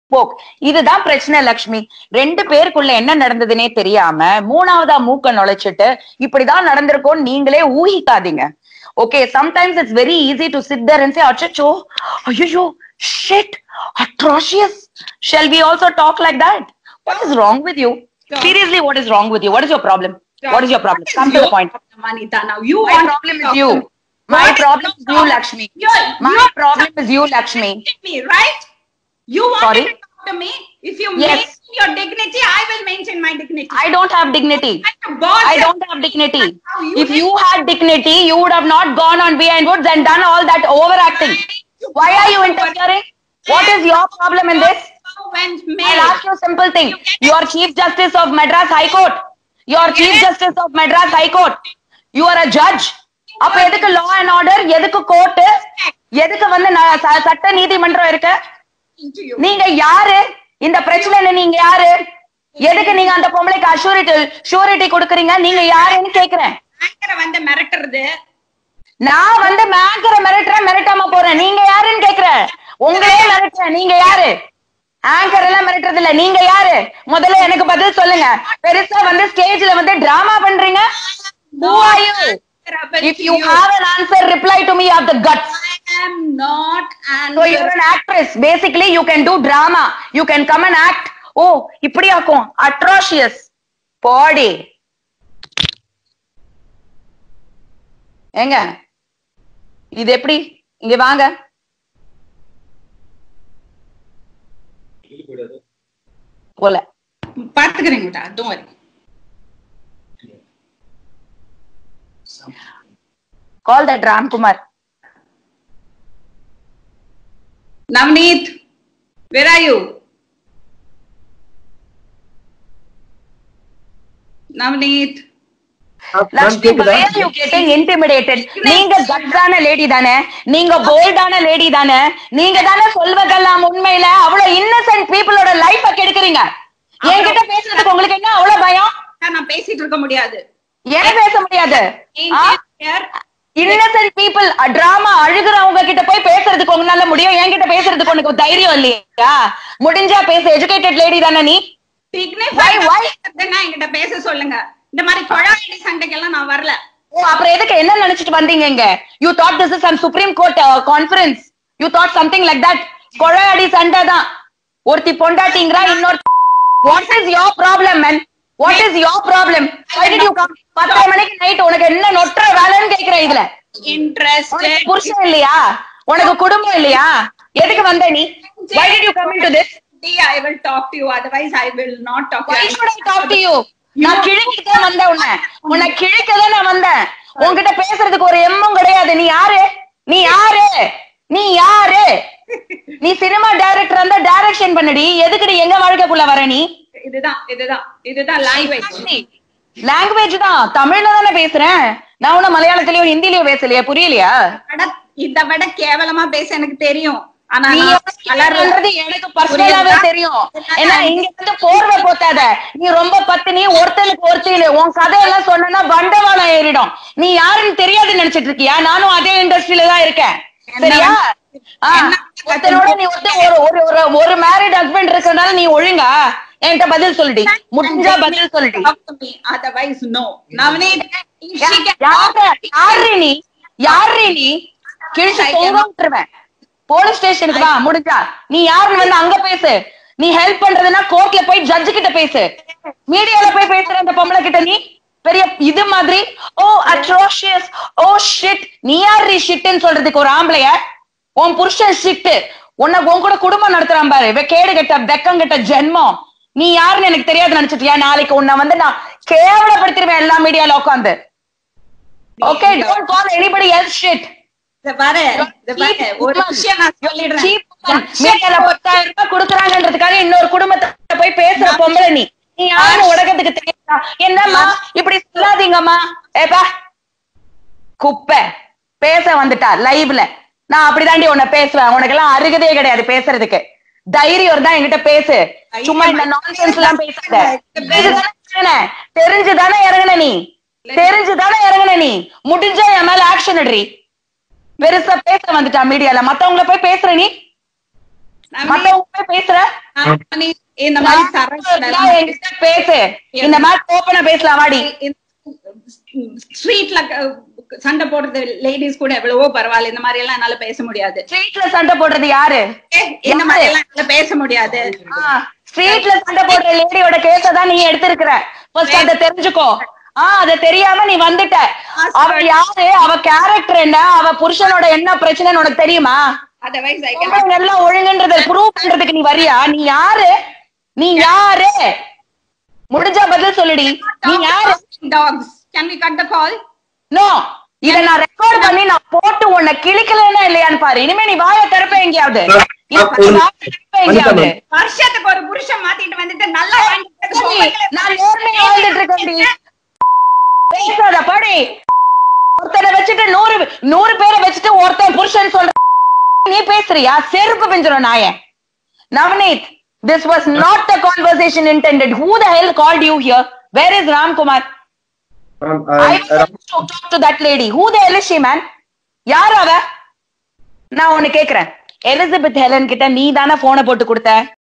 Spoke இதுதான் பிரச்சனை லக்ஷ்மி ரெண்டு பேருக்குள்ள என்ன நடந்ததுன்னே தெரியாம மூணாவதா மூக்க நுழைச்சிட்டு இப்படிதான் நடந்திருக்கும் நீங்களே ஊகிக்காதீங்க okay sometimes it's very easy to sit there and say அச்சோ ஐயோ shit atrocious shall we also talk like that what is wrong with you Sure. Seriously what is wrong with you what is your problem what is your problem come to the point Anita, now you My want problem to is talk you. to me. My What is problem your is you, problem? Lakshmi. You're, My you're problem is you, Lakshmi. insulting me, right? You wanted Sorry? to talk to me. If you Yes. maintain your dignity, I will maintain my dignity. I don't have dignity. Like a boss I said, don't have dignity. Now you If you had dignity, you would have not gone on behind woods and done all that overacting. Why are you interfering? What is your problem in this? went I'll male. ask you a simple thing. You are Chief Justice of Madras High Court. You are Chief Justice of Madras High Court. You are a judge. அப்ப எதுக்கு law and order எதுக்கு court எதுக்கு வந்து ந- ச- சட்ட நீதிமன்றம் இருக்கு to you. நீங்க யாரு இந்த பிரச்சனையில நீங்க யாரு எதுக்கு நீங்க அந்த பொம்பளைக்கு அஷூரிட்டி ஷூரிட்டி கொடுக்குறீங்க நீங்க யாருன்னு கேக்குறேன் ஆங்கரை வந்து மிரட்டுறது நான் வந்து மேங்கர மிரட்டுறேன் மிரட்டாம போறேன் நீங்க யாருன்னு கேக்குறேன் உங்களே மிரட்டுறேன் நீங்க யாரு ஆங்கர் எல்லாம் மிரட்டுறது இல்ல நீங்க யாரு முதல்ல எனக்கு பதில் சொல்லுங்க பெருசா வந்து ஸ்டேஜ்ல வந்து டிராமா பண்றீங்க Who are you? If you have an answer, reply to me. You have the guts. I am not So you're answering. an actress. Basically, you can do drama. You can come and act. Oh, இப்படி ஆக்கும் atrocious. போடி ஏங்க இது எப்படி இங்க வாங்க போல பாத்துக்கிறேன் விட்டா don't worry. Call that Ramkumar Navneet, where are you? Navneet. Lakshmi why are you getting intimidated நீங்க கட்ஸான லேடி தானே நீங்க போல்டான லேடி தானே நீங்க தானே சொல்வதெல்லாம் உண்மையில அவ்வளவு இன்னசென்ட் பீப்புளோட லைஃப கெடுக்குறீங்க என்கிட்ட பேசுறதுக்கு உங்களுக்கு என்ன அவ்வளவு பயம் நான் பேசிட்டு இருக்க முடியாது ஏன் பேச முடியாது Here, இன்னசென்ட் பீப்புள் டிராமா அழுகுறவங்க கிட்ட போய் பேசுறதுக்கு உங்களால முடியும் என்கிட்ட பேசுறதுக்கு உனக்கு தைரியம் இல்லையா முடிஞ்சா பேச எஜுகேட்டட் லேடி தானே நீ dignified Why, why? பேசுறதுன்னா என்கிட்ட பேச சொல்லுங்க இந்த மாதிரி கொழாயடி சண்டைக்கெல்லாம் நான் வரல ஓ அப்புறம் எதுக்கு என்ன நினைச்சிட்டு வந்தீங்க இங்க you thought this is some supreme court conference you thought something like that கொழையடி சண்டை தான் ஒருத்தி பொண்டாட்டிங்கிறா இன்னொரு what is your problem man what is your problem why did you come பத்தரை மணிக்கு நைட் உனக்கு என்ன நொட்டுற வேலைன்னு கேக்குறேன் இதுல உனக்கு இன்ட்ரெஸ்டட் புருஷன் இல்லையா உனக்கு குடும்பம் இல்லையா எதுக்கு வந்த நீ why did you come into this I will talk to you otherwise I will not talk to why you. should I talk to you நான் கிழக்கு தான் வந்தேன் உன்னை உன்னை கிழக்க தான் நான் வந்தேன் உன்கிட்ட பேசுறதுக்கு ஒரு எம்மும் கிடையாது நீ யாரு நீ யாரு நீ யாரு நீ சினிமா டைரக்டர் இருந்தா டைரக்ஷன் பண்ணுடி எதுக்கு நீ எங்க வாழ்க்கைக்குள்ள வர நீ இதுதான் இதுதான் இதுதான் லாங்குவேஜ் லாங்குவேஜ் தான் தமிழ்ல தானே பேசுறேன் நான் ஒன்னும் மலையாளத்திலயோ ஹிந்திலயோ பேசலையா புரியலையா இத விட கேவலமா பேச எனக்கு தெரியும் ஆனா நீ நான் எப்படி வளர்றது- வளர்றது எனக்கு பர்சனலாவே புரியுதா? தெரியும் ஏன்னா இங்க வந்து போர்வை போத்தாத நீ ரொம்ப பத்தினி ஒருத்தனுக்கு ஒருத்தர் உன் கதையெல்லாம் சொன்னா பண்டவாளம் ஏறிடும் நீ யாருன்னு தெரியாதுன்னு நினைச்சிட்டு இருக்கியா நானும் அதே இண்டஸ்ட்ரியில தான் இருக்கேன் சரியா ஆ, ஒருத்தனோட நீ வந்து ஒரு ஒரு ஒரு ஒரு மேரிட் ஹஸ்பண்ட் இருக்கறனால நீ ஒழுங்கா என்கிட்ட பதில் சொல்லுடி முடிஞ்சா பதில் சொல்லுடி Talk to me, otherwise no. Navneet, if she can யாரு யாரு நீ யாரு நீ கிழிச்சு தொங்க விட்டுருவேன் போலீஸ் ஸ்டேஷனுக்கு வா முடிஞ்சா நீ யாருன்னு வந்து அங்க பேசு நீ ஹெல்ப் பண்றதுன்னா கோர்ட்ல போய் ஜட்ஜு கிட்ட பேசு மீடியால போய் பேசுற அந்த பொம்பளை கிட்ட நீ பெரிய இது மாதிரி ஓ அட்ரோஷியஸ் ஓ ஷிட் நீ யாரு ஷிட்னு சொல்றதுக்கு ஒரு ஆம்பளைய உன் புருஷன் ஷிட் உன்னை உன் கூட குடும்பம் நடத்துறான் பாரு இவ கேடு கெட்ட வெக்கம் கெட்ட ஜென்மம் நீ யாருன்னு எனக்கு தெரியாது நினைச்சிட்டியா நாளைக்கு உன்னை வந்து நான் கேவலப்படுத்திடுவேன் எல்லா மீடியால உட்காந்து okay don't call anybody else shit இத பாரு, இத பாரு, ஒரு விஷயம் நான் சொல்லிடுறேன். மீடியால பத்தாயிரம் ரூபாய் குடுக்குறாங்கன்றதுக்காக இன்னொரு குடும்பத்தை போய் பேசுற பொம்பளை நீ நீ யாரு உலகத்துக்கு தெரியுதா என்னம்மா இப்படி சொல்லாதீங்கம்மா ஏப்பா குப்பை பேச வந்துட்டா லைவ்ல நான் அப்படிதாண்டி உன்னை பேசுவேன் உனக்கு எல்லாம் அருகதே கிடையாது பேசுறதுக்கு தைரியம் இருந்தா என்கிட்ட பேசு சும்மா இந்த நான்சென்ஸ் எல்லாம் பேசாத தெரிஞ்சுதானே இறங்குன? தெரிஞ்சுதானே இறங்குன நீ தெரிஞ்சுதானே இறங்குன நீ முடிஞ்சா என் மேல ஆக்ஷன் எடுறி பெருசா பேச வந்துட்டா மீடியால மத்தவங்கள போய் பேசுற நீ மத்தவங்க போய் பேசுற நவனி, இந்த மாதிரி சரக்குல எல்லாம் என்கிட்ட பேசு இந்த மாதிரி ஓப்பனா பேசலாம் வாடி ஸ்ட்ரீட்ல சண்டை போடுறது லேடிஸ் கூட எவ்வளவோ பரவாயில்ல இந்த மாதிரி எல்லாம் என்னால பேச முடியாது ஸ்ட்ரீட்ல சண்டை போடுறது யாரு ஏ, இந்த மாதிரி எல்லாம் என்னால பேச முடியாது ஸ்ட்ரீட்ல சண்டை போடுற லேடியோட கேஸ தான் நீ எடுத்திருக்கிற ஃபர்ஸ்ட் அத தெரிஞ்சுக்கோ ஆ அத தெரியாம நீ வந்துட்ட அவ யாரு அவ கேரக்டர் என்ன அவ புருஷனோட என்ன பிரச்சனைன்னு உனக்கு தெரியுமா அதர்வைஸ் ஐ பொம்பளைங்க எல்லாம் ஒழுங்குன்றத ப்ரூவ் பண்றதுக்கு நீ வரியா நீ யாரு நீ யாரு முடிஞ்சா பதில் சொல்லுடி நீ யாரு talks can we cut the call no இத நான் ரெக்கார்ட் பண்ணி நான் போட்டு உன்னை கிழிக்கலன்னா இல்லையான்னு பாரு இனிமே நீ வாய திறப்ப எங்கேயாவது இனிமே நீ வாயை திறப்ப எங்கேயாவது வருஷத்துக்கு ஒரு புருஷன் மாத்திட்டு வந்துட்டு நல்லா வாங்கிட்டு சரி, நான் நேர்மையா வாழ்ந்துட்டு இருக்கேன்டி பேசாத படி ஒருத்தனை வச்சுட்டு நூறு நூறு பேரை வச்சுட்டு ஒருத்தன் புருஷன் சொல்ற நீ பேசுறியா செருப்பு பிஞ்சிரும் நாயே Navneet this was not the conversation intended who the hell called you here where is ramkumar Ma'am, i I, was supposed to talk to that lady who the hell is she man யார் அவ நான் ஒண்ணு கேக்குறேன் Elizabeth Helen கிட்ட நீ தானே போனை போட்டு கொடுத்த